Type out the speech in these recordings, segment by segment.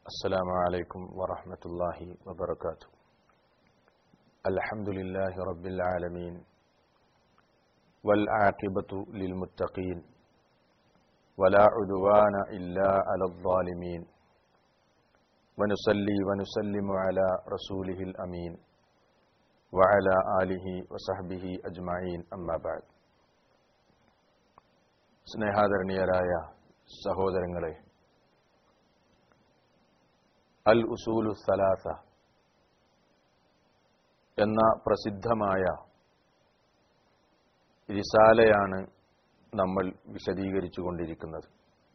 السلام عليكم ورحمة الله وبركاته الحمد لله رب العالمين والعاقبة للمتقين ولا عدوان إلا على الظالمين ونصلي ونسلم على رسوله الأمين وعلى آله وصحبه أجمعين أما بعد സ്നേഹാദരണീയരായ സഹോദരങ്ങളെ അൽ ഉസൂലു സലാസ എന്ന പ്രസിദ്ധമായ റിസാലയാണ് നമ്മൾ വിശദീകരിച്ചു കൊണ്ടിരിക്കുന്നത്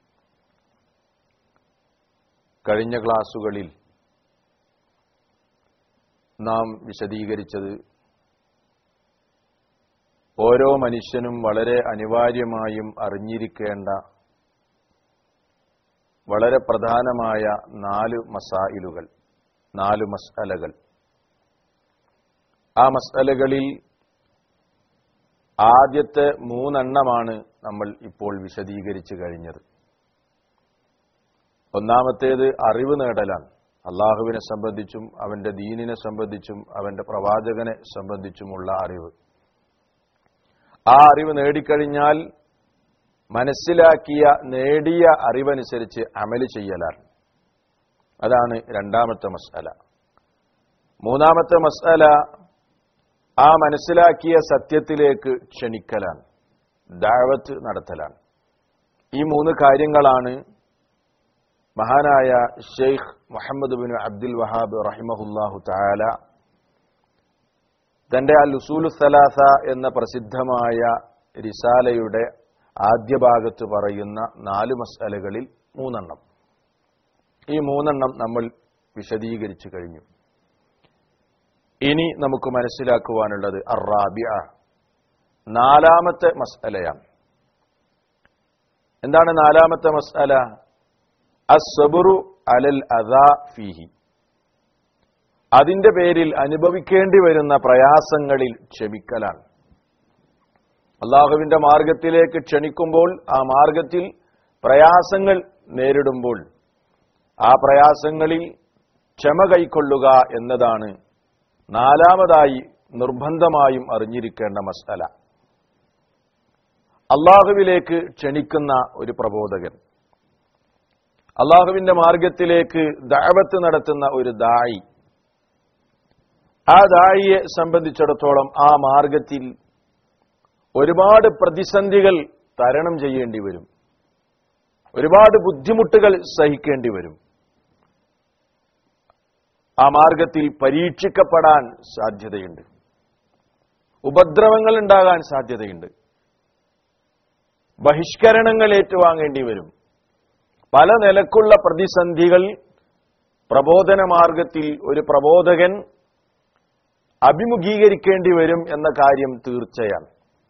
കഴിഞ്ഞ ക്ലാസുകളിൽ നാം വിശദീകരിച്ചത് ഓരോ മനുഷ്യനും വളരെ അനിവാര്യമായും അറിഞ്ഞിരിക്കേണ്ട വളരെ പ്രധാനമായ നാല് മസായിലുകൾ നാല് മസ്അലകൾ ആ മസ്അലകളിൽ ആദ്യത്തെ മൂന്നെണ്ണമാണ് നമ്മൾ ഇപ്പോൾ വിശദീകരിച്ചു കഴിഞ്ഞത് ഒന്നാമത്തേത് അറിവ് നേടലാണ് അള്ളാഹുവിനെ സംബന്ധിച്ചും അവന്റെ ദീനിനെ സംബന്ധിച്ചും അവന്റെ പ്രവാചകനെ സംബന്ധിച്ചുമുള്ള അറിവ് ആ അറിവ് നേടിക്കഴിഞ്ഞാൽ മനസ്സിലാക്കിയ നേടിയ അറിവനുസരിച്ച് അമല് ചെയ്യലാണ് അതാണ് രണ്ടാമത്തെ മസ്അല മൂന്നാമത്തെ മസ്അല ആ മനസ്സിലാക്കിയ സത്യത്തിലേക്ക് ക്ഷണിക്കലാണ് ദാവത്ത് നടത്തലാണ് ഈ മൂന്ന് കാര്യങ്ങളാണ് മഹാനായ Sheikh Muhammad bin Abdul Wahhab റഹിമഹുല്ലാഹു താല തന്റെ അൽ ഉസൂലു സലാസ എന്ന പ്രസിദ്ധമായ റിസാലയുടെ ആദ്യ ഭാഗത്ത് പറയുന്ന നാല് മസാലകളിൽ മൂന്നെണ്ണം ഈ മൂന്നെണ്ണം നമ്മൾ വിശദീകരിച്ചു കഴിഞ്ഞു ഇനി നമുക്ക് മനസ്സിലാക്കുവാനുള്ളത് അറാബിയ നാലാമത്തെ മസ്അലയാണ് എന്താണ് നാലാമത്തെ മസ്അല അസബുറു അലൽ അദാ ഫീഹി അതിന്റെ പേരിൽ അനുഭവിക്കേണ്ടി വരുന്ന പ്രയാസങ്ങളിൽ ക്ഷമിക്കലാണ് അള്ളാഹുവിന്റെ മാർഗത്തിലേക്ക് ക്ഷണിക്കുമ്പോൾ ആ മാർഗത്തിൽ പ്രയാസങ്ങൾ നേരിടുമ്പോൾ ആ പ്രയാസങ്ങളിൽ ക്ഷമ കൈക്കൊള്ളുക എന്നതാണ് നാലാമതായി നിർബന്ധമായും അറിഞ്ഞിരിക്കേണ്ട മസ്തല അള്ളാഹുവിലേക്ക് ക്ഷണിക്കുന്ന ഒരു പ്രബോധകൻ അള്ളാഹുവിന്റെ മാർഗത്തിലേക്ക് ദാവത്ത് നടത്തുന്ന ഒരു ദായി ആ ദായിയെ സംബന്ധിച്ചിടത്തോളം ആ മാർഗത്തിൽ ഒരുപാട് പ്രതിസന്ധികൾ തരണം ചെയ്യേണ്ടി വരും ഒരുപാട് ബുദ്ധിമുട്ടുകൾ സഹിക്കേണ്ടി വരും ആ മാർഗത്തിൽ പരീക്ഷിക്കപ്പെടാൻ സാധ്യതയുണ്ട് ഉപദ്രവങ്ങൾ ഉണ്ടാകാൻ സാധ്യതയുണ്ട് ബഹിഷ്കരണങ്ങൾ ഏറ്റുവാങ്ങേണ്ടി വരും പല നിലക്കുള്ള പ്രതിസന്ധികൾ പ്രബോധന മാർഗത്തിൽ ഒരു പ്രബോധകൻ അഭിമുഖീകരിക്കേണ്ടി വരും എന്ന കാര്യം തീർച്ചയാണ്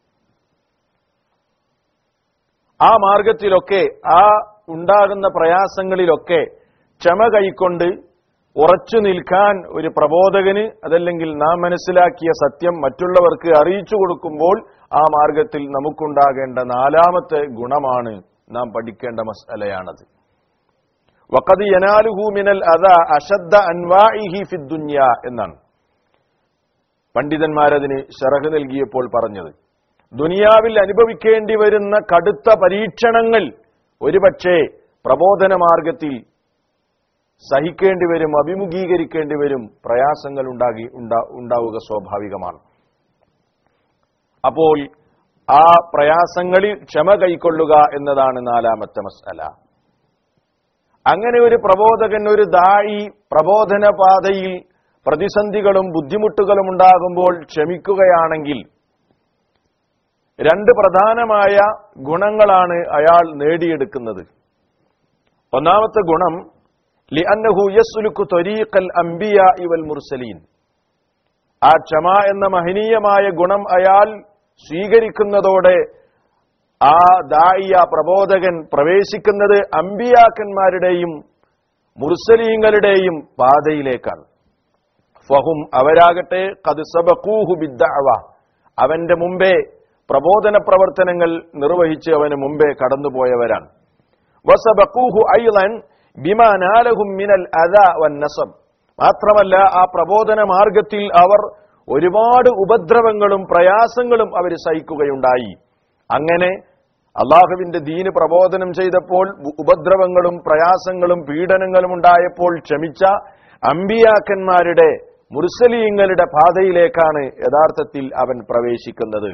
ആ മാർഗത്തിലൊക്കെ ആ ഉണ്ടാകുന്ന പ്രയാസങ്ങളിലൊക്കെ ക്ഷമ കൈക്കൊണ്ട് ഉറച്ചു നിൽക്കാൻ ഒരു പ്രബോധകന് അതല്ലെങ്കിൽ നാം മനസ്സിലാക്കിയ സത്യം മറ്റുള്ളവർക്ക് അറിയിച്ചു കൊടുക്കുമ്പോൾ ആ മാർഗത്തിൽ നമുക്കുണ്ടാകേണ്ട നാലാമത്തെ ഗുണമാണ് നാം പഠിക്കേണ്ട മസലയാണത് വക്കത് യനാലുഹു മിനൽ അത അഷദ്ദ അൻവാഇഹി ഫിദ്ദുന്യ എന്നാണ് പണ്ഡിതന്മാരതിന് ഷറഹ് നൽകിയപ്പോൾ പറഞ്ഞത് ദുനിയാവിൽ അനുഭവിക്കേണ്ടി വരുന്ന കടുത്ത പരീക്ഷണങ്ങൾ ഒരുപക്ഷെ പ്രബോധന മാർഗത്തിൽ സഹിക്കേണ്ടി വരും അഭിമുഖീകരിക്കേണ്ടി വരും പ്രയാസങ്ങൾ ഉണ്ടാകി ഉണ്ടാവുക സ്വാഭാവികമാണ് അപ്പോൾ ആ പ്രയാസങ്ങളിൽ ക്ഷമ കൈക്കൊള്ളുക എന്നതാണ് നാലാമത്തെ മസല അങ്ങനെ ഒരു പ്രബോധകൻ ഒരു ദായി പ്രബോധന പാതയിൽ പ്രതിസന്ധികളും ബുദ്ധിമുട്ടുകളും ഉണ്ടാകുമ്പോൾ ക്ഷമിക്കുകയാണെങ്കിൽ രണ്ട് പ്രധാനമായ ഗുണങ്ങളാണ് അയാൾ നേടിയെടുക്കുന്നത് ഒന്നാമത്തെ ഗുണം ലിഅന്നഹു യസ്ലുക്കു ത്വരീഖൽ അംബിയ ഇവൽ മുർസലീൻ ആ ക്ഷമ എന്ന മഹനീയമായ ഗുണം അയാൾ സ്വീകരിക്കുന്നതോടെ ആ ദായിയ പ്രബോധകൻ പ്രവേശിക്കുന്നത് അമ്പിയാക്കന്മാരുടെയും മുർസലീങ്ങളുടെയും പാതയിലേക്കാണ് ഫഹും അവരാകട്ടെ കത് സബക്കൂഹു ബിദ്ദഅവ അവന്റെ മുമ്പേ പ്രബോധന പ്രവർത്തനങ്ങൾ നിർവഹിച്ച് അവന് മുമ്പേ കടന്നുപോയവരാണ് വസബക്കൂഹു ഐലൻ ബിമാനാലഹും മിനൽ അദ വൻ നസബ് മാത്രമല്ല ആ പ്രബോധന മാർഗത്തിൽ അവർ ഒരുപാട് ഉപദ്രവങ്ങളും പ്രയാസങ്ങളും അവർ സഹിക്കുകയുണ്ടായി അങ്ങനെ അള്ളാഹുവിന്റെ ദീന് പ്രബോധനം ചെയ്തപ്പോൾ ഉ- ഉപദ്രവങ്ങളും പ്രയാസങ്ങളും പീഡനങ്ങളും ഉണ്ടായപ്പോൾ ക്ഷമിച്ച അമ്പിയാക്കന്മാരുടെ മുർസലീങ്ങളുടെ പാതയിലേക്കാണ് യഥാർത്ഥത്തിൽ അവൻ പ്രവേശിക്കുന്നത്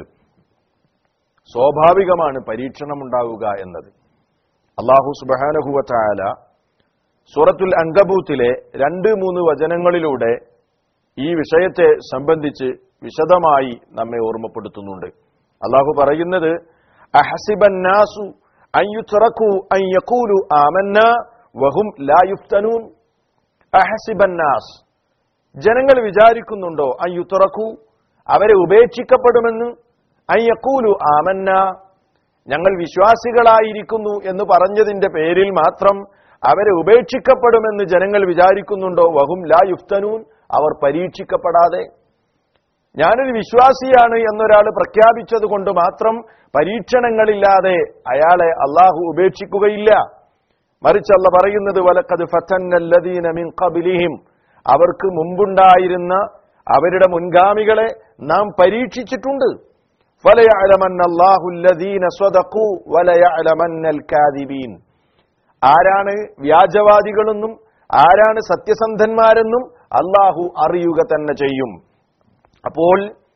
സ്വാഭാവികമാണ് പരീക്ഷണമുണ്ടാവുക എന്നത് അള്ളാഹു സുബാനഹുവല സൂറത്തുൽ അങ്കബൂത്തിലെ രണ്ട് മൂന്ന് വചനങ്ങളിലൂടെ ഈ വിഷയത്തെ സംബന്ധിച്ച് വിശദമായി നമ്മെ ഓർമ്മപ്പെടുത്തുന്നുണ്ട് അള്ളാഹു പറയുന്നത് അഹസിബന്നാസു അയ്യുറക്കു അയ്യക്കൂലു ആമന്ന വഹും ലായുഫ്തനൂൻ അഹസിബന്നാസ് ജനങ്ങൾ വിചാരിക്കുന്നുണ്ടോ അയ്യുറക്കു അവരെ ഉപേക്ഷിക്കപ്പെടുമെന്ന് അയ്യക്കൂലു ആമന്ന ഞങ്ങൾ വിശ്വാസികളായിരിക്കുന്നു എന്ന് പറഞ്ഞതിന്റെ പേരിൽ മാത്രം അവരെ ഉപേക്ഷിക്കപ്പെടുമെന്ന് ജനങ്ങൾ വിചാരിക്കുന്നുണ്ടോ വഹും ലാ യുഫ്തനൂൻ അവർ പരീക്ഷിക്കപ്പെടാതെ ഞാനൊരു വിശ്വാസിയാണ് എന്നൊരാൾ പ്രഖ്യാപിച്ചത് കൊണ്ട് മാത്രം പരീക്ഷണങ്ങളില്ലാതെ അയാളെ അള്ളാഹു ഉപേക്ഷിക്കുകയില്ല മറിച്ച് അല്ല പറയുന്നത് വലക്കത് ഫത്തന്നല്ലദീന മിൻ ഖബിലിഹിം അവർക്ക് മുമ്പുണ്ടായിരുന്ന അവരുടെ മുൻഗാമികളെ നാം പരീക്ഷിച്ചിട്ടുണ്ട് ഫലയഅലമന്ന അല്ലാഹുല്ലദീന സ്വദഖു വലയഅലമന്നൽ കാദിബീൻ ആരാണ് വ്യാജവാദികളെന്നും ആരാണ് സത്യസന്ധന്മാരെന്നും അള്ളാഹു അറിയുക തന്നെ ചെയ്യും അപ്പോൾ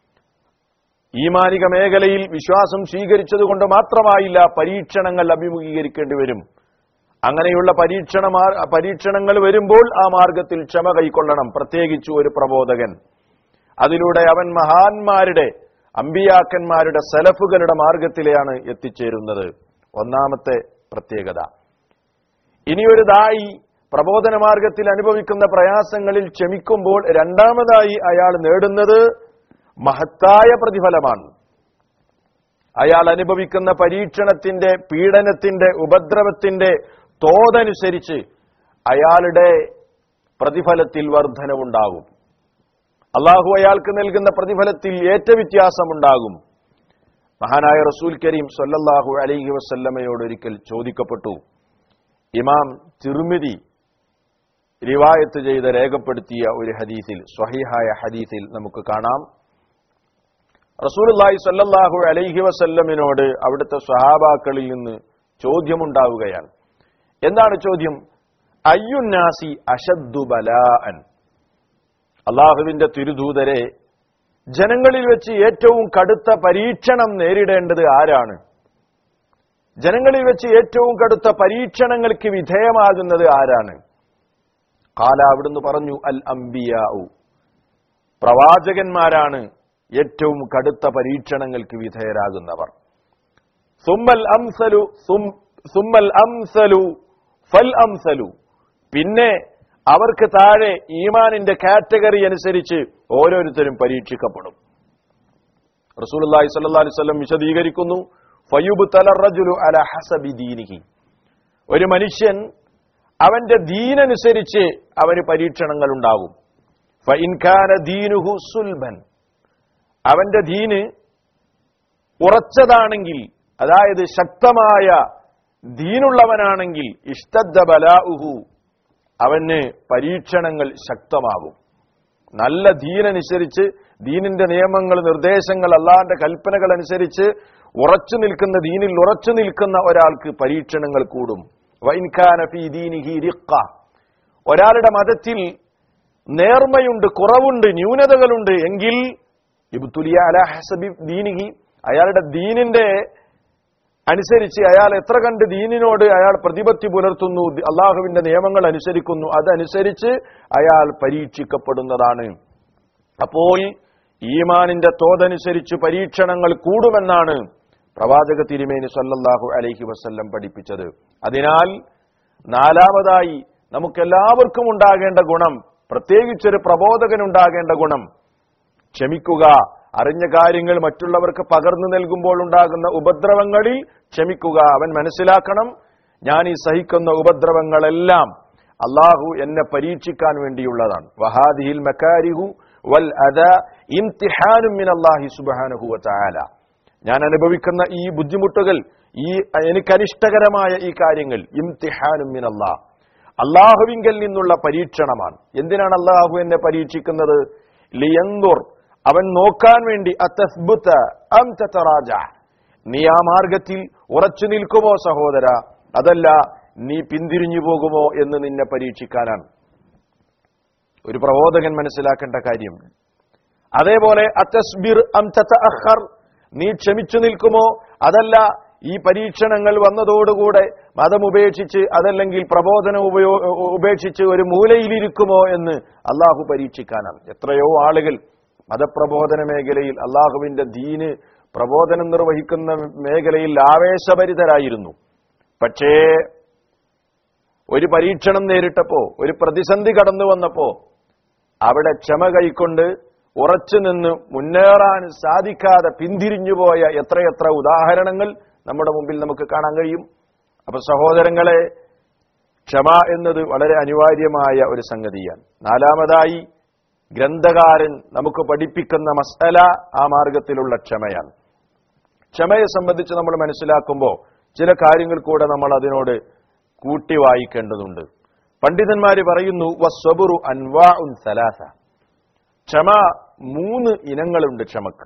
ഈമാനിക മേഖലയിൽ വിശ്വാസം സ്വീകരിച്ചതുകൊണ്ട് മാത്രമായില്ല പരീക്ഷണങ്ങൾ അഭിമുഖീകരിക്കേണ്ടി വരും അങ്ങനെയുള്ള പരീക്ഷണ പരീക്ഷണങ്ങൾ വരുമ്പോൾ ആ മാർഗത്തിൽ ക്ഷമ കൈക്കൊള്ളണം പ്രത്യേകിച്ച് ഒരു പ്രബോധകൻ അതിലൂടെ അവൻ മഹാന്മാരുടെ അമ്പിയാക്കന്മാരുടെ സലഫുകളുടെ മാർഗത്തിലെയാണ് എത്തിച്ചേരുന്നത് ഒന്നാമത്തെ പ്രത്യേകത ഇനിയൊരു ദായി പ്രബോധന മാർഗത്തിൽ അനുഭവിക്കുന്ന പ്രയാസങ്ങളിൽ ക്ഷമിക്കുമ്പോൾ രണ്ടാമതായി അയാൾ നേടുന്നത് മഹത്തായ പ്രതിഫലമാണ് അയാൾ അനുഭവിക്കുന്ന പരീക്ഷണത്തിന്റെ പീഡനത്തിന്റെ ഉപദ്രവത്തിന്റെ തോതനുസരിച്ച് അയാളുടെ പ്രതിഫലത്തിൽ വർധനവുണ്ടാകും അള്ളാഹു അയാൾക്ക് നൽകുന്ന പ്രതിഫലത്തിൽ ഏറ്റ വ്യത്യാസമുണ്ടാകും മഹാനായ റസൂൽ കരീം സല്ലല്ലാഹു അലൈഹി വസല്ലമയോട് ഒരിക്കൽ ചോദിക്കപ്പെട്ടു ഇമാം തിരുമിതി റിവായത്ത് ചെയ്ത് രേഖപ്പെടുത്തിയ ഒരു ഹദീസിൽ സ്വഹീഹായ ഹദീസിൽ നമുക്ക് കാണാം റസൂലുള്ളാഹി സല്ലല്ലാഹു അലൈഹി വസല്ലമിനോട് അവിടുത്തെ സ്വഹാബാക്കളിൽ നിന്ന് ചോദ്യമുണ്ടാവുകയാണ് എന്താണ് ചോദ്യം അയ്യുന്നാസി അഷദ്ദു ബലാഅൻ അള്ളാഹുവിന്റെ തിരുദൂതരെ ജനങ്ങളിൽ വെച്ച് ഏറ്റവും കടുത്ത പരീക്ഷണം നേരിടേണ്ടത് ആരാണ് ജനങ്ങളിൽ വെച്ച് ഏറ്റവും കടുത്ത പരീക്ഷണങ്ങൾക്ക് വിധേയമാകുന്നത് ആരാണ് കാല അവിടുന്ന് പറഞ്ഞു അൽ അംബിയാഉ പ്രവാചകന്മാരാണ് ഏറ്റവും കടുത്ത പരീക്ഷണങ്ങൾക്ക് വിധേയരാകുന്നവർ സുമ്മൽ അംസലു സും- സുമ്മൽ അംസലു ഫൽ അംസലു പിന്നെ അവർക്ക് താഴെ ഈമാനിന്റെ കാറ്റഗറി അനുസരിച്ച് ഓരോരുത്തരും പരീക്ഷിക്കപ്പെടും റസൂലുള്ളാഹി സ്വല്ലല്ലാഹി അലൈഹി വസല്ലം വിശദീകരിക്കുന്നു ഫയുബ് തലറജുലു അല ഹസബി ദീനിഹി ഒരു മനുഷ്യൻ അവന്റെ ദീനനുസരിച്ച് അവന് പരീക്ഷണങ്ങൾ ഉണ്ടാകും ഫഇൻകാന ദീനുഹു സുൽബൻ അവന്റെ ദീന് ഉറച്ചതാണെങ്കിൽ അതായത് ശക്തമായ ദീനുള്ളവനാണെങ്കിൽ ഇഷ്ടദ്ദ ബലാഉഹു അവന് പരീക്ഷണങ്ങൾ ശക്തമാകും നല്ല ദീനനുസരിച്ച് ദീനിന്റെ നിയമങ്ങൾ നിർദ്ദേശങ്ങൾ അള്ളാന്റെ കൽപ്പനകൾ അനുസരിച്ച് ഉറച്ചു നിൽക്കുന്ന ദീനിൽ ഉറച്ചു നിൽക്കുന്ന ഒരാൾക്ക് പരീക്ഷണങ്ങൾ കൂടും വൈൻഖാന ഫീ ദീനിഹി റിഖ ഒരാളുടെ മതത്തിൽ നേർമയുണ്ട് കുറവുണ്ട് ന്യൂനതകളുണ്ട് എങ്കിൽ ഇബ്തുലിയ അല ഹസബി ദീനിഹി അയാളുടെ ദീനിന്റെ അനുസരിച്ച് അയാൾ എത്ര കണ്ട് ദീനിനോട് അയാൾ പ്രതിപത്തി പുലർത്തുന്നു അള്ളാഹുവിന്റെ നിയമങ്ങൾ അനുസരിക്കുന്നു അതനുസരിച്ച് അയാൾ പരീക്ഷിക്കപ്പെടുന്നതാണ് അപ്പോൾ ഈമാനിന്റെ തോതനുസരിച്ച് പരീക്ഷണങ്ങൾ കൂടുമെന്നാണ് പ്രവാചക തിരുമേനി സല്ലല്ലാഹു അലൈഹി വസല്ലം പഠിപ്പിച്ചത് അതിനാൽ നാലാമതായി നമുക്കെല്ലാവർക്കും ഉണ്ടാകേണ്ട ഗുണം പ്രത്യേകിച്ചൊരു പ്രബോധകനുണ്ടാകേണ്ട ഗുണം ക്ഷമിക്കുക അറിഞ്ഞ കാര്യങ്ങൾ മറ്റുള്ളവർക്ക് പകർന്നു നൽകുമ്പോൾ ഉണ്ടാകുന്ന ഉപദ്രവങ്ങളിൽ ക്ഷമിക്കുക അവൻ മനസ്സിലാക്കണം ഞാൻ ഈ സഹിക്കുന്ന ഉപദ്രവങ്ങളെല്ലാം അള്ളാഹു എന്നെ പരീക്ഷിക്കാൻ വേണ്ടിയുള്ളതാണ് വഹാദിഹിൽ മക്കാരിഹു വൽ അദ ഇംതിഹാനും മിൻ അല്ലാഹി സുബ്ഹാനഹു വതആല ഞാൻ അനുഭവിക്കുന്ന ഈ ബുദ്ധിമുട്ടുകൾ ഈ എനിക്ക് അനിഷ്ടകരമായ ഈ കാര്യങ്ങൾ ഇംതിഹാനും മിൻ അല്ലാഹ് അള്ളാഹുവിങ്കൽ നിന്നുള്ള പരീക്ഷണമാണ് എന്തിനാണ് അള്ളാഹു എന്നെ പരീക്ഷിക്കുന്നത് ലിയന്തുർ അവൻ നോക്കാൻ വേണ്ടി അത്തസ്ബുത്ത അം തതറാജ നീ ആ മാർഗത്തിൽ ഉറച്ചു നിൽക്കുമോ സഹോദര അതല്ല നീ പിന്തിരിഞ്ഞു പോകുമോ എന്ന് നിന്നെ പരീക്ഷിക്കാനാണ് ഒരു പ്രബോധകൻ മനസ്സിലാക്കേണ്ട കാര്യം അതേപോലെ അത്തസ്ബിർ അം തതഅഖർ നീ ക്ഷമിച്ചു നിൽക്കുമോ അതല്ല ഈ പരീക്ഷണങ്ങൾ വന്നതോടുകൂടെ മതം ഉപേക്ഷിച്ച് അതല്ലെങ്കിൽ പ്രബോധനം ഉപയോ ഉപേക്ഷിച്ച് ഒരു മൂലയിലിരിക്കുമോ എന്ന് അള്ളാഹു പരീക്ഷിക്കാനാണ് എത്രയോ ആളുകൾ മതപ്രബോധന മേഖലയിൽ അള്ളാഹുവിന്റെ ദീന് പ്രബോധനം നിർവഹിക്കുന്ന മേഖലയിൽ ആവേശഭരിതരായിരുന്നു പക്ഷേ ഒരു പരീക്ഷണം നേരിട്ടപ്പോ ഒരു പ്രതിസന്ധി കടന്നു വന്നപ്പോ അവിടെ ക്ഷമ കൈക്കൊണ്ട് ഉറച്ചു നിന്ന് മുന്നേറാൻ സാധിക്കാതെ പിന്തിരിഞ്ഞുപോയ എത്രയെത്ര ഉദാഹരണങ്ങൾ നമ്മുടെ മുമ്പിൽ നമുക്ക് കാണാൻ കഴിയും അപ്പൊ സഹോദരങ്ങളെ ക്ഷമ എന്നത് വളരെ അനിവാര്യമായ ഒരു സംഗതിയാണ് നാലാമതായി ഗ്രന്ഥകാരൻ നമുക്ക് പഠിപ്പിക്കുന്ന മസല ആ മാർഗത്തിലുള്ള ക്ഷമയാണ് ക്ഷമയെ സംബന്ധിച്ച് നമ്മൾ മനസ്സിലാക്കുമ്പോൾ ചില കാര്യങ്ങൾ കൂടെ നമ്മൾ അതിനോട് കൂട്ടി വായിക്കേണ്ടതുണ്ട് പണ്ഡിതന്മാര് പറയുന്നു വസ്വബുറു അൻവാ ഉൻ സലാസ ക്ഷമ മൂന്ന് ഇനങ്ങളുണ്ട് ക്ഷമക്ക്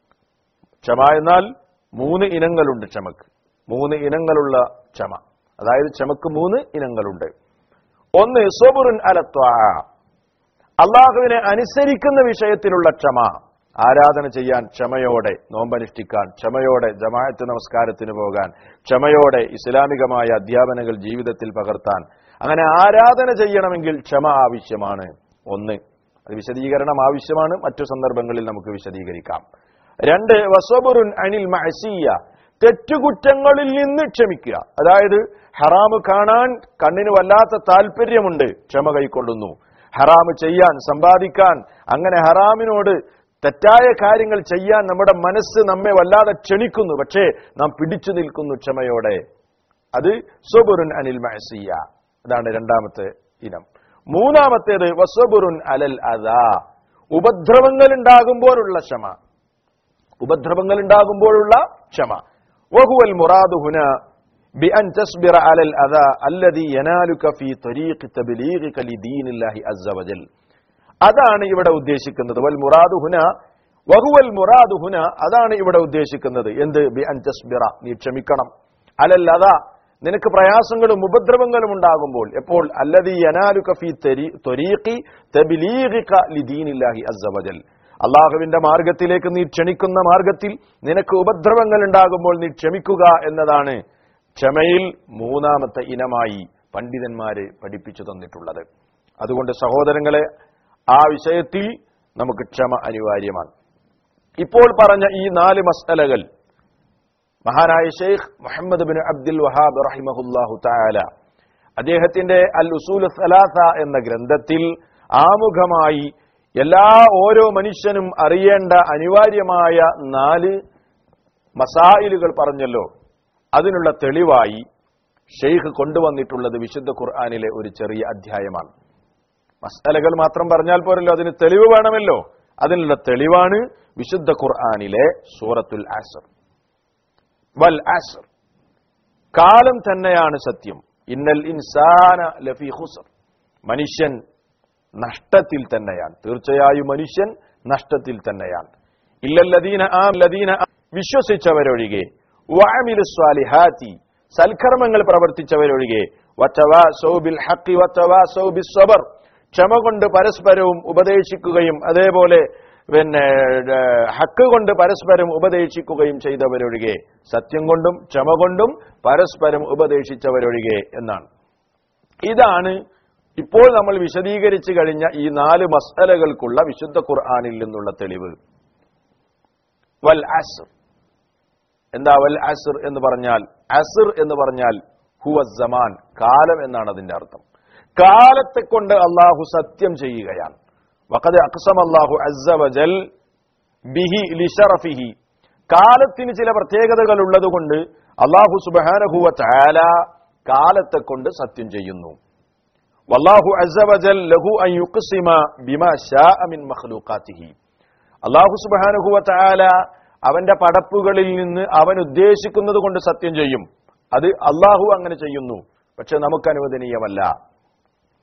ക്ഷമ എന്നാൽ മൂന്ന് ഇനങ്ങളുണ്ട് ക്ഷമക്ക് മൂന്ന് ഇനങ്ങളുള്ള ക്ഷമ അതായത് ക്ഷമക്ക് മൂന്ന് ഇനങ്ങളുണ്ട് ഒന്ന് സബുറുൻ അലത്വാ അള്ളാഹുവിനെ അനുസരിക്കുന്ന വിഷയത്തിലുള്ള ക്ഷമ ആരാധന ചെയ്യാൻ ക്ഷമയോടെ നോമ്പനുഷ്ഠിക്കാൻ ക്ഷമയോടെ ജമാഅത്ത് നമസ്കാരത്തിന് പോകാൻ ക്ഷമയോടെ ഇസ്ലാമികമായ അധ്യാപനങ്ങൾ ജീവിതത്തിൽ പകർത്താൻ അങ്ങനെ ആരാധന ചെയ്യണമെങ്കിൽ ക്ഷമ ആവശ്യമാണ് ഒന്ന് അത് വിശദീകരണം ആവശ്യമാണ് മറ്റു സന്ദർഭങ്ങളിൽ നമുക്ക് വിശദീകരിക്കാം രണ്ട് വസബുറുൻ അനിൽ മഅസിയ തെറ്റുകുറ്റങ്ങളിൽ നിന്ന് ക്ഷമിക്കുക അതായത് ഹറാമ് കാണാൻ കണ്ണിന് വല്ലാത്ത താല്പര്യമുണ്ട് ക്ഷമ കൈക്കൊള്ളുന്നു ഹറാമ് ചെയ്യാൻ സമ്പാദിക്കാൻ അങ്ങനെ ഹറാമിനോട് തെറ്റായ കാര്യങ്ങൾ ചെയ്യാൻ നമ്മുടെ മനസ്സ് നമ്മെ വല്ലാതെ ക്ഷണിക്കുന്നു പക്ഷേ നാം പിടിച്ചു നിൽക്കുന്നു ക്ഷമയോടെ അത് സൊബുറുൻ അനിൽ മഅസിയ അതാണ് രണ്ടാമത്തെ ഇനം മൂന്നാമത്തേത് വസബുറുൻ അലൽ അതാ ഉപദ്രവങ്ങൾ ഉണ്ടാകുമ്പോഴുള്ള ക്ഷമ ഉപദ്രവങ്ങൾ ഉണ്ടാകുമ്പോഴുള്ള ക്ഷമ വഹുവൽ മുറാദു ഹുന بأن تصبر على الأذى الذي ينالك في طريق تبليغك لدين الله عز وجل അതാണ് ഇവിടെ ഉദ്ദേശിക്കുന്നത് വൽ മുറാദു ഹുന വഹുവൽ മുറാദു ഹുന അതാണ് ഇവിടെ ഉദ്ദേശിക്കുന്നത് എന്ത് ബി അൻ തസ്ബിറ നീ ക്ഷമിക്കണം അലൽ അതാ നിനക്ക് പ്രയാസങ്ങളും ഉപദ്രവങ്ങളും ഉണ്ടാകുമ്പോൾ എപ്പോൾ അല്ലതി യനാലുക ഫി ത്വരീഖി തബ്ലീഗിക ലിദീനില്ലാഹി അസ്സവജൽ അള്ളാഹുവിന്റെ മാർഗത്തിലേക്ക് നീ ക്ഷണിക്കുന്ന മാർഗത്തിൽ നിനക്ക് ഉപദ്രവങ്ങൾ ഉണ്ടാകുമ്പോൾ നീ ക്ഷമിക്കുക എന്നതാണ് ക്ഷമയിൽ മൂന്നാമത്തെ ഇനമായി പണ്ഡിതന്മാര് പഠിപ്പിച്ചു തന്നിട്ടുള്ളത് അതുകൊണ്ട് സഹോദരങ്ങളെ ആ വിഷയത്തിൽ നമുക്ക് ക്ഷമ അനിവാര്യമാണ് ഇപ്പോൾ പറഞ്ഞ ഈ നാല് മസ്അലകൾ മഹാനായ Sheikh Muhammad bin Abdul Wahhab റഹിമഹുല്ലാഹു താല അദ്ദേഹത്തിന്റെ അൽ ഉസൂൽ സലാസ എന്ന ഗ്രന്ഥത്തിൽ ആമുഖമായി എല്ലാ ഓരോ മനുഷ്യനും അറിയേണ്ട അനിവാര്യമായ നാല് മസായിലുകൾ പറഞ്ഞല്ലോ അതിനുള്ള തെളിവായി ഷെയ്ഖ് കൊണ്ടുവന്നിട്ടുള്ളത് വിശുദ്ധ ഖുർആാനിലെ ഒരു ചെറിയ അധ്യായമാണ് മസലകൾ മാത്രം പറഞ്ഞാൽ പോരല്ലോ അതിന് തെളിവ് വേണമല്ലോ അതിനുള്ള തെളിവാണ് വിശുദ്ധ ഖുർആാനിലെ സൂറത്തുൽ ആസർ വൽ ആസർ കാലം തന്നെയാണ് സത്യം ഇന്നൽ ഇൻസാന ലഫി ഖുസർ മനുഷ്യൻ നഷ്ടത്തിൽ തന്നെയാണ് തീർച്ചയായും മനുഷ്യൻ നഷ്ടത്തിൽ തന്നെയാണ് ഇല്ലല്ലദീന ആ ലദീന വിശ്വസിച്ചവരൊഴികെ വഅമിലു സ്വാലിഹാത്തി സൽക്കർമ്മങ്ങൾ പ്രവർത്തിച്ചവരൊഴികെ വത്തവാസൗ ബിൽ ഹഖി വത്തവാസൗ ബിസ്സബർ ക്ഷമ കൊണ്ട് പരസ്പരവും ഉപദേശിക്കുകയും അതേപോലെ പിന്നെ ഹക്ക് കൊണ്ട് പരസ്പരം ഉപദേശിക്കുകയും ചെയ്തവരൊഴികെ സത്യം കൊണ്ടും ക്ഷമ കൊണ്ടും പരസ്പരം ഉപദേശിച്ചവരൊഴികെ എന്നാണ് ഇതാണ് ഇപ്പോൾ നമ്മൾ വിശദീകരിച്ചു കഴിഞ്ഞ ഈ നാല് മസലകൾക്കുള്ള വിശുദ്ധ ഖുർആാനിൽ നിന്നുള്ള തെളിവ് വൽ അസർ എന്താ വൽ അസർ എന്ന് പറഞ്ഞാൽ അസർ എന്ന് പറഞ്ഞാൽ ഹുവ സമാൻ കാലം എന്നാണ് അതിന്റെ അർത്ഥം കാലത്തെ കൊണ്ട് അള്ളാഹു സത്യം ചെയ്യുകയാണ് വഖദ് അക്സം അള്ളാഹു അസ്സവജൽ ബിഹി ലിഷറഫിഹി കാലത്തിന് ചില പ്രത്യേകതകൾ ഉള്ളതുകൊണ്ട് അള്ളാഹു സുബാനഹുവ ചാല കാലത്തെ കൊണ്ട് സത്യം ചെയ്യുന്നു വല്ലാഹു അസ്സവജൽ ലഹു അൻ യുഖ്സിമ ബിമാ ശാഅ മിൻ മഖ്ലൂഖാതിഹി അള്ളാഹു സുബാനഹുവ ചാല അവന്റെ പടപ്പുകളിൽ നിന്ന് അവൻ ഉദ്ദേശിക്കുന്നത് കൊണ്ട് സത്യം ചെയ്യും അത് അള്ളാഹു അങ്ങനെ ചെയ്യുന്നു പക്ഷെ നമുക്ക് അനുവദനീയമല്ല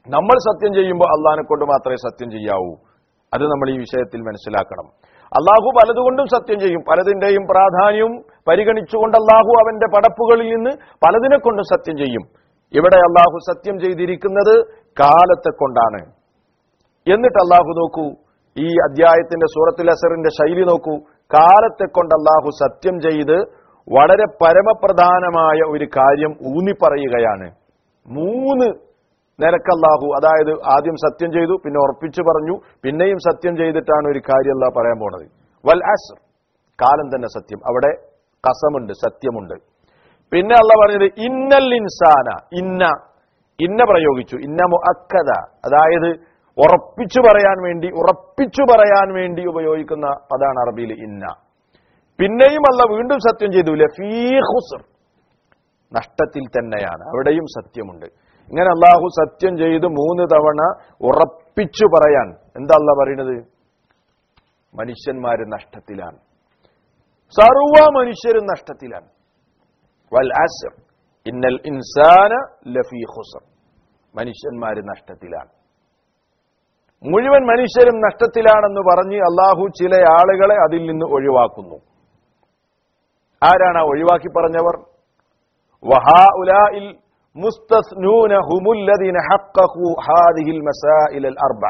നമ്മൾ സത്യം ചെയ്യുമ്പോൾ അള്ളാഹിനെ കൊണ്ട് മാത്രമേ സത്യം ചെയ്യാവൂ അത് നമ്മൾ ഈ വിഷയത്തിൽ മനസ്സിലാക്കണം അള്ളാഹു പലതുകൊണ്ടും സത്യം ചെയ്യും പലതിന്റെയും പ്രാധാന്യവും പരിഗണിച്ചുകൊണ്ട് അള്ളാഹു അവന്റെ പടപ്പുകളിൽ നിന്ന് പലതിനെ കൊണ്ടും സത്യം ചെയ്യും ഇവിടെ അള്ളാഹു സത്യം ചെയ്തിരിക്കുന്നത് കാലത്തെ കൊണ്ടാണ് എന്നിട്ട് അള്ളാഹു നോക്കൂ ഈ അധ്യായത്തിന്റെ സൂറത്തുൽ അസറിന്റെ ശൈലി നോക്കൂ കാലത്തെ കൊണ്ട് അള്ളാഹു സത്യം ചെയ്ത് വളരെ പരമപ്രധാനമായ ഒരു കാര്യം ഊന്നിപ്പറയുകയാണ് മൂന്ന് നിലക്ക് അള്ളാഹു അതായത് ആദ്യം സത്യം ചെയ്തു പിന്നെ ഉറപ്പിച്ചു പറഞ്ഞു പിന്നെയും സത്യം ചെയ്തിട്ടാണ് ഒരു കാര്യം അല്ലാഹ് പറയാൻ പോണത് വൽ അസ്ർ കാലം തന്നെ സത്യം അവിടെ കസമുണ്ട് സത്യമുണ്ട് പിന്നെ അള്ള പറഞ്ഞത് ഇന്നൽ ഇൻസാന ഇന്ന ഇന്ന പ്രയോഗിച്ചു ഇന്ന മുഅക്കദ അതായത് ഉറപ്പിച്ചു പറയാൻ വേണ്ടി ഉറപ്പിച്ചു പറയാൻ വേണ്ടി ഉപയോഗിക്കുന്ന പദാണ് അറബിയിൽ ഇന്ന പിന്നെയും അല്ല വീണ്ടും സത്യം ചെയ്തു ലഫീ ഖുസ്ർ നഷ്ടത്തിൽ തന്നെയാണ് അവിടെയും സത്യമുണ്ട് ഇങ്ങനെ അള്ളാഹു സത്യം ചെയ്ത് മൂന്ന് തവണ ഉറപ്പിച്ചു പറയാൻ എന്താ അല്ല പറയുന്നത് മനുഷ്യന്മാര് നഷ്ടത്തിലാണ് സർവ മനുഷ്യരും നഷ്ടത്തിലാണ് വൽ അസ്ർ ഇന്നൽ ഇൻസാന ലഫീ ഖുസ്ർ മനുഷ്യന്മാര് നഷ്ടത്തിലാണ് മുഴുവൻ മനുഷ്യരും നഷ്ടത്തിലാണെന്ന് പറഞ്ഞ് അള്ളാഹു ചില ആളുകളെ അതിൽ നിന്ന് ഒഴിവാക്കുന്നു ആരാണ് ആ ഒഴിവാക്കി പറഞ്ഞവർ വഹാഉലാഇൽ മുസ്തസ്നൂന ഹുമുല്ലദീന ഹഖഖു ഹാദിഹിൽ മസാഇൽ അർബ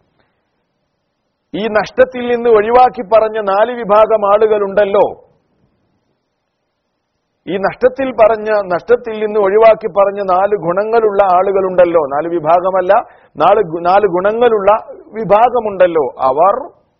ഈ നഷ്ടത്തിൽ നിന്ന് ഒഴിവാക്കി പറഞ്ഞ നാല് വിഭാഗം ആളുകളുണ്ടല്ലോ ഈ നഷ്ടത്തിൽ പറഞ്ഞ നഷ്ടത്തിൽ നിന്ന് ഒഴിവാക്കി പറഞ്ഞ നാല് ഗുണങ്ങളുള്ള ആളുകളുണ്ടല്ലോ നാല് വിഭാഗമല്ല നാല് ഗു- നാല് ഗുണങ്ങളുള്ള വിഭാഗമുണ്ടല്ലോ അവർ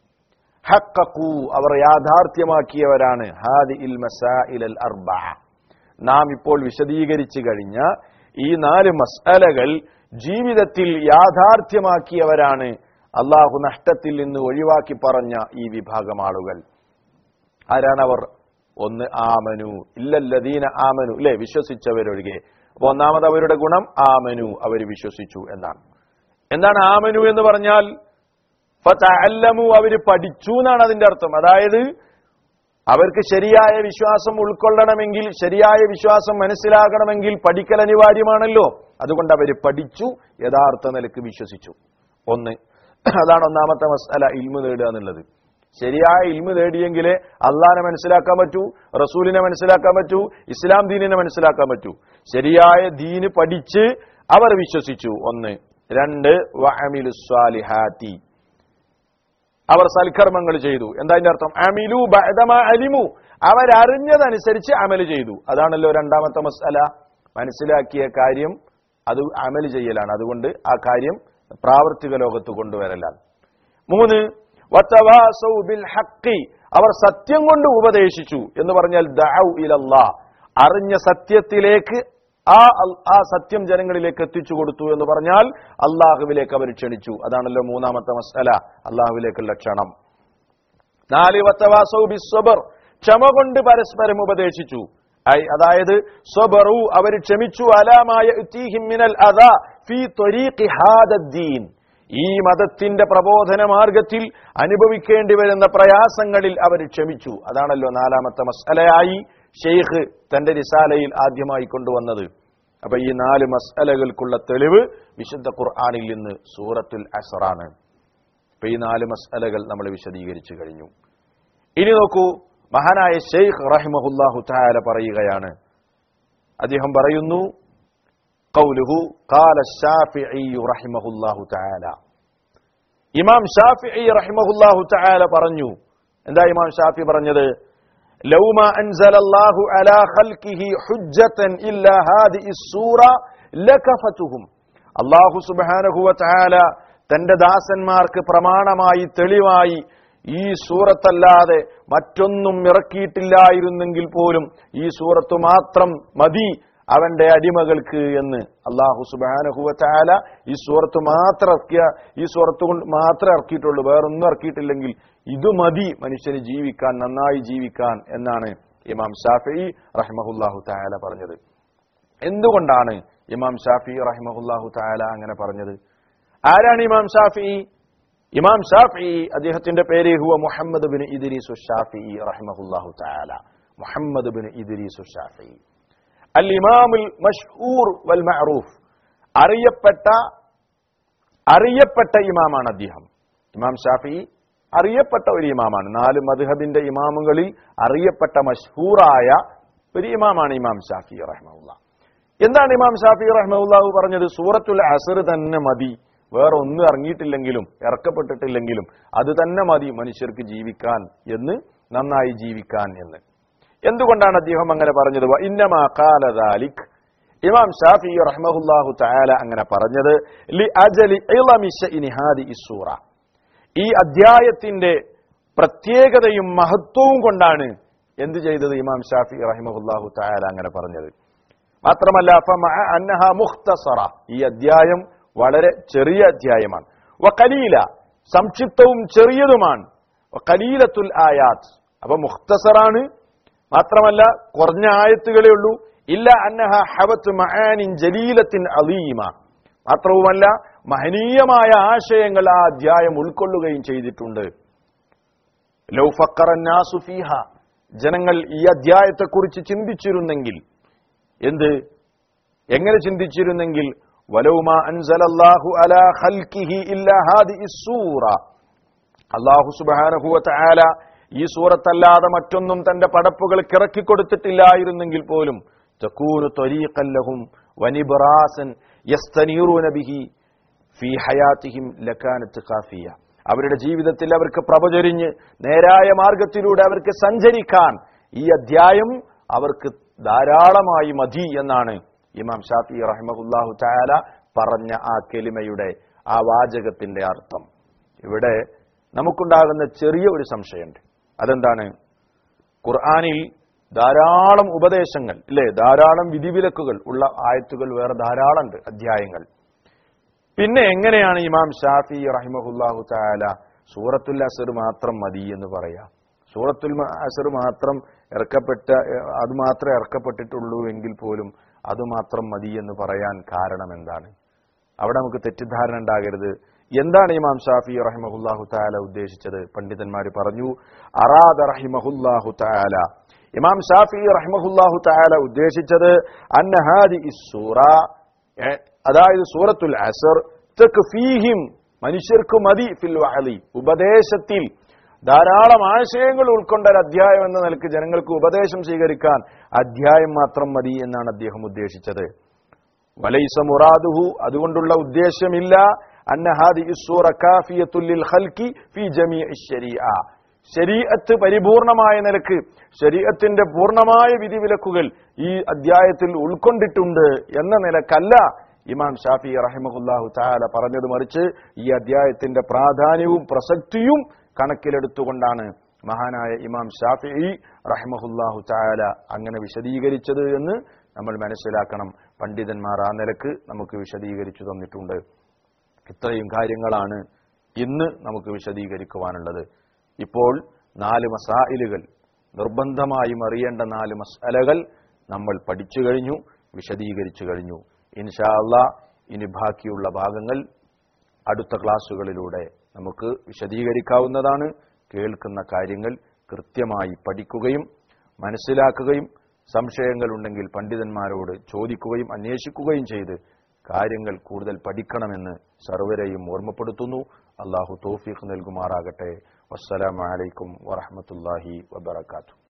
ഹക്കൂ അവർ യാഥാർത്ഥ്യമാക്കിയവരാണ് ഹാദി ഇൽ മസാഇൽ അൽ അർബ നാം ഇപ്പോൾ വിശദീകരിച്ചു കഴിഞ്ഞ ഈ നാല് മസ്അലകൾ ജീവിതത്തിൽ യാഥാർത്ഥ്യമാക്കിയവരാണ് അള്ളാഹു നഷ്ടത്തിൽ നിന്ന് ഒഴിവാക്കി പറഞ്ഞ ഈ വിഭാഗം ആളുകൾ ആരാണവർ ഒന്ന് ആമനു ഇല്ലല്ലദീന ആമനു അല്ലെ വിശ്വസിച്ചവരൊഴികെ അപ്പൊ ഒന്നാമത് അവരുടെ ഗുണം ആമനു അവർ വിശ്വസിച്ചു എന്നാണ് എന്താണ് ആമനു എന്ന് പറഞ്ഞാൽ ഫതഅല്ലമു അവര് പഠിച്ചു എന്നാണ് അതിന്റെ അർത്ഥം അതായത് അവർക്ക് ശരിയായ വിശ്വാസം ഉൾക്കൊള്ളണമെങ്കിൽ ശരിയായ വിശ്വാസം മനസ്സിലാകണമെങ്കിൽ പഠിക്കൽ അനിവാര്യമാണല്ലോ അതുകൊണ്ട് അവർ പഠിച്ചു യഥാർത്ഥ നിലക്ക് വിശ്വസിച്ചു ഒന്ന് അതാണ് ഒന്നാമത്തെ മസല ഇൽമു നേടുക എന്നുള്ളത് ശരിയായ ഇൽമു നേടിയെങ്കിലേ അള്ളാഹിനെ മനസ്സിലാക്കാൻ പറ്റൂ റസൂലിനെ മനസ്സിലാക്കാൻ പറ്റൂ ഇസ്ലാം ദീനിനെ മനസ്സിലാക്കാൻ പറ്റൂ ശരിയായ ദീന് പഠിച്ച് അവർ വിശ്വസിച്ചു ഒന്ന് രണ്ട് വഅമിലു സ്വാലിഹാത്തി അവർ സൽക്കർമ്മങ്ങൾ ചെയ്തു എന്താ അതിന്റെ അർത്ഥം അമിലു ബഅദമ അലിമു അവരറിഞ്ഞതനുസരിച്ച് അമല് ചെയ്തു അതാണല്ലോ രണ്ടാമത്തെ മസല മനസ്സിലാക്കിയ കാര്യം അത് അമല് ചെയ്യലാണ് അതുകൊണ്ട് ആ കാര്യം പ്രാവർത്തിക ലോകത്ത് കൊണ്ടുവരലാണ് മൂന്ന് വതവാസൗ ബിൽ ഹഖി അവർ സത്യം കൊണ്ട് ഉപദേശിച്ചു എന്ന് പറഞ്ഞാൽ ദഅു ഇലല്ലാ അറിഞ്ഞ സത്യത്തിലേക്ക് ആ അൽ- ആ സത്യം ജനങ്ങളിലേക്ക് എത്തിച്ചു കൊടുത്തു എന്ന് പറഞ്ഞാൽ അള്ളാഹുവിലേക്ക് അവർ ക്ഷണിച്ചു അതാണല്ലോ മൂന്നാമത്തെ മസല അള്ളാഹുവിലേക്കുള്ള ക്ഷണം നാല് വത്തവാസൗ ബിസ്വബർ ക്ഷമ കൊണ്ട് പരസ്പരം ഉപദേശിച്ചു ഐ- അതായത് സ്വബറു അവർ ക്ഷമിച്ചു അലാമായ ഇത്തീഹിം മിനൽ അദാ ഫീ ത്വരീഖി ഹാദദ്ദീൻ ഈ മതത്തിന്റെ പ്രബോധന മാർഗത്തിൽ അനുഭവിക്കേണ്ടി വരുന്ന പ്രയാസങ്ങളിൽ അവർ ക്ഷമിച്ചു അതാണല്ലോ നാലാമത്തെ മസലയായി ഷെയ്ഖ് തന്റെ റിസാലയിൽ ആദ്യമായി കൊണ്ടുവന്നത് അപ്പൊ ഈ നാല് മസ്അലകൾക്കുള്ള തെളിവ് വിശുദ്ധ ഖുർആാനിൽ നിന്ന് സൂറത്തുൽ അസറാണ് അപ്പൊ ഈ നാല് മസ്അലകൾ നമ്മൾ വിശദീകരിച്ചു കഴിഞ്ഞു ഇനി നോക്കൂ മഹാനായ ഷെയ്ഖ് റഹിമഹുല്ലാഹു താല പറയുകയാണ് അദ്ദേഹം പറയുന്നു കൗലുഹു കാല ഷാഫിഈ റഹിമഹുല്ലാഹു തആല ഇമാം ഷാഫിഈ റഹിമഹുല്ലാഹു തആല പറഞ്ഞു എന്താ ഇമാം ഷാഫി പറഞ്ഞത് ലൗമ അൻസലല്ലാഹു അലാ ഖൽഖിഹി ഹുജ്ജതൻ ഇല്ലാ ഹാദിഇ സൂറ ലകഫതുഹും അല്ലാഹു സുബ്ഹാനഹു വ തആല തന്റെ ദാസന്മാർക്ക് പ്രമാണമായി തെളിവായി ഈ സൂറത്തല്ലാതെ മറ്റൊന്നും ഇറക്കിയിട്ടില്ലായിരുന്നെങ്കിൽ പോലും ഈ സൂറത്ത് മാത്രം മതി അവന്റെ അടിമകൾക്ക് എന്ന് അള്ളാഹു സുബാനഹുവ ചാല ഈ സൂറത്ത് മാത്രം ഇറക്കിയ ഈ സൂറത്ത് കൊണ്ട് മാത്രമേ ഇറക്കിയിട്ടുള്ളൂ വേറൊന്നും ഇറക്കിയിട്ടില്ലെങ്കിൽ ഇത് മതി മനുഷ്യന് ജീവിക്കാൻ നന്നായി ജീവിക്കാൻ എന്നാണ് ഇമാം ഷാഫി റഹ്മഹുല്ലാഹു താല പറഞ്ഞത് എന്തുകൊണ്ടാണ് ഇമാം ഷാഫി റഹ്മഹുല്ലാഹു താല അങ്ങനെ പറഞ്ഞത് ആരാണ് ഇമാം ഷാഫി ഇമാം ഷാഫി അദ്ദേഹത്തിന്റെ പേര് ഹുവ മുഹമ്മദ് ബിൻ ഇദ്രീസു ഷാഫി റഹ്മഹുല്ലാഹു താല മുഹമ്മദ് ബിൻ ഇദ്രീസു ഷാഫി അൽ ഇമാമുൽ മഷ്ഹൂർ വൽ മഅറൂഫ് അറിയപ്പെട്ട അറിയപ്പെട്ട ഇമാമാണ് അദ്ദേഹം ഇമാം ഷാഫി അറിയപ്പെട്ട ഒരു ഇമാമാണ് നാല് മദ്ഹബിന്റെ ഇമാമുകളിൽ അറിയപ്പെട്ട മഷ്ഹൂറായ ഒരു ഇമാമാണ് ഇമാം ഷാഫി റഹ്മുല്ല എന്താണ് ഇമാം ഷാഫി റഹ്മുല്ലാഹു പറഞ്ഞത് സൂറത്തുൽ അസർ തന്നെ മതി വേറെ ഒന്നും ഇറങ്ങിയിട്ടില്ലെങ്കിലും ഇറക്കപ്പെട്ടിട്ടില്ലെങ്കിലും അത് തന്നെ മതി മനുഷ്യർക്ക് ജീവിക്കാൻ എന്ന് നന്നായി ജീവിക്കാൻ എന്ന് എന്തുകൊണ്ടാണ് അദ്ദേഹം അങ്ങനെ പറഞ്ഞത് ഇന്നമാ കാലദാലിക് ഇമാം ഷാഫി റഹ്മഹുല്ലാഹു തആല അങ്ങനെ പറഞ്ഞത് ലി അജലി ഇളമി ശഇനി ഹാദി ഇസ്സൂറ ഈ അധ്യായത്തിന്റെ പ്രത്യേകതയും മഹത്വവും കൊണ്ടാണ് എന്ത് ചെയ്തത് ഇമാം ഷാഫി റഹിമഹുല്ലാഹു തആല അങ്ങനെ പറഞ്ഞത് മാത്രമല്ല ഫമഅ അന്നഹ മുഖ്തസറ ഈ അധ്യായം വളരെ ചെറിയ അധ്യായമാണ് വഖലീല സംക്ഷിപ്തവും ചെറിയതുമാണ് കലീലത്തുൽ ആയാത്ത് അപ്പൊ മുഖ്തസറാണ് മാത്രമല്ല കുറഞ്ഞ ആയത്തുകളേ ഉള്ളൂ ഇല്ല അന്നഹ ഹവത്ത് മഹാനിൻ ജലീലത്തിൻ അലീമ മാത്രവുമല്ല മഹനീയമായ ആശയങ്ങൾ ആ അധ്യായം ഉൾക്കൊള്ളുകയും ചെയ്തിട്ടുണ്ട് ലൗ ഫക്കറന്നാസു ഫീഹ ജനങ്ങൾ ഈ അധ്യായത്തെക്കുറിച്ച് ചിന്തിച്ചിരുന്നെങ്കിൽ എന്ത് എങ്ങനെ ചിന്തിച്ചിരുന്നെങ്കിൽ വലൗമ അൻസലല്ലാഹു അലാ ഖൽഖിഹി ഇല്ലാ ഹാദിഇ സൂറ അല്ലാഹു സുബ്ഹാനഹു വതആല ഈ സൂറത്തല്ലാതെ മറ്റൊന്നും തന്റെ പടപ്പുകൾക്ക് ഇറക്കി കൊടുത്തിട്ടില്ലായിരുന്നെങ്കിൽ പോലും തക്കൂനു ത്വരീഖൻ ലഹും വനിബ്റാസൻ യസ്തനീറൂന ബിഹി ഫീ ഹയാത്തിഹിം ലക്കാനത്ത് കാഫിയ അവരുടെ ജീവിതത്തിൽ അവർക്ക് പ്രഭചൊരിഞ്ഞ് നേരായ മാർഗത്തിലൂടെ അവർക്ക് സഞ്ചരിക്കാൻ ഈ അധ്യായം അവർക്ക് ധാരാളമായി മതി എന്നാണ് ഇമാം ഷാഫി റഹ്മഹുല്ലാഹു താല പറഞ്ഞ ആ കെലിമയുടെ ആ വാചകത്തിന്റെ അർത്ഥം ഇവിടെ നമുക്കുണ്ടാകുന്ന ചെറിയ ഒരു സംശയമുണ്ട് അതെന്താണ് ഖുർആാനിൽ ധാരാളം ഉപദേശങ്ങൾ ഇല്ലേ ധാരാളം വിധിവിലക്കുകൾ ഉള്ള ആയത്തുകൾ വേറെ ധാരാളം ഉണ്ട് അധ്യായങ്ങൾ പിന്നെ എങ്ങനെയാണ് ഇമാം ഷാഫി റഹിമഹുല്ലാഹു താല സൂറത്തുൽ അസർ മാത്രം മതി എന്ന് പറയാം സൂറത്തുൽ മ- അസർ മാത്രം ഇറക്കപ്പെട്ട എ- അത് മാത്രമേ ഇറക്കപ്പെട്ടിട്ടുള്ളൂ എങ്കിൽ പോലും അത് മാത്രം മതി എന്ന് പറയാൻ കാരണം എന്താണ് അവിടെ നമുക്ക് തെറ്റിദ്ധാരണ ഉണ്ടാകരുത് എന്താണ് ഇമാം ഷാഫി റഹിമഹുല്ലാഹു താല ഉദ്ദേശിച്ചത് പണ്ഡിതന്മാർ പറഞ്ഞു അറാദ റഹിമഹുല്ലാഹു താല ഇമാം ഷാഫി റഹിമഹുല്ലാഹു താല ഉദ്ദേശിച്ചത് അന്നഹാദി ഇസ്സൂറ ഏ, അതായത് സൂറത്തുൽ അസർ തക്ഫീഹിം മനുഷ്യർക്ക് മതി ഫിൽ വഹലി ഉപദേശത്തിൽ ധാരാളം ആശയങ്ങൾ ഉൾക്കൊണ്ട ഒരു അധ്യായം എന്ന നിലക്ക് ജനങ്ങൾക്ക് ഉപദേശം സ്വീകരിക്കാൻ അധ്യായം മാത്രം മതി എന്നാണ് അദ്ദേഹം ഉദ്ദേശിച്ചത് വലൈസ മുറാദുഹു അതുകൊണ്ടുള്ള ഉദ്ദേശമില്ല അന്നഹാദി ഇസ്സൂറ കാഫിയത്തുല്ലിൽ ഖൽക്കി ഫി ജമീഇ ശരീഅ ശരീഅത്ത് പരിപൂർണമായ നിലക്ക് ശരീഅത്തിന്റെ പൂർണ്ണമായ വിധിവിലക്കുകൾ ഈ അധ്യായത്തിൽ ഉൾക്കൊണ്ടിട്ടുണ്ട് എന്ന നിലക്കല്ല ഇമാം ഷാഫി റഹിമഹുല്ലാഹു താല പറഞ്ഞത് മറിച്ച് ഈ അധ്യായത്തിന്റെ പ്രാധാന്യവും പ്രസക്തിയും കണക്കിലെടുത്തുകൊണ്ടാണ് മഹാനായ ഇമാം ഷാഫി റഹിമഹുല്ലാഹു താല അങ്ങനെ വിശദീകരിച്ചത് എന്ന് നമ്മൾ മനസ്സിലാക്കണം പണ്ഡിതന്മാർ ആ നിലക്ക് നമുക്ക് വിശദീകരിച്ചു തന്നിട്ടുണ്ട് ഇത്രയും കാര്യങ്ങളാണ് ഇന്ന് നമുക്ക് വിശദീകരിക്കുവാനുള്ളത് ഇപ്പോൾ നാല് മസായിലുകൾ നിർബന്ധമായും അറിയേണ്ട നാല് മസാലകൾ നമ്മൾ പഠിച്ചു കഴിഞ്ഞു വിശദീകരിച്ചു കഴിഞ്ഞു ഇൻഷാ അള്ളാ ഇനി ബാക്കിയുള്ള ഭാഗങ്ങൾ അടുത്ത ക്ലാസ്സുകളിലൂടെ നമുക്ക് വിശദീകരിക്കാവുന്നതാണ് കേൾക്കുന്ന കാര്യങ്ങൾ കൃത്യമായി പഠിക്കുകയും മനസ്സിലാക്കുകയും സംശയങ്ങളുണ്ടെങ്കിൽ പണ്ഡിതന്മാരോട് ചോദിക്കുകയും അന്വേഷിക്കുകയും ചെയ്ത് കാര്യങ്ങൾ കൂടുതൽ പഠിക്കണമെന്ന് സർവരെയും ഓർമ്മപ്പെടുത്തുന്നു അള്ളാഹു തോഫീഖ് നൽകുമാറാകട്ടെ വസ്സലാമലൈക്കും വറഹമത്തല്ലാഹി വബർക്കാത്തു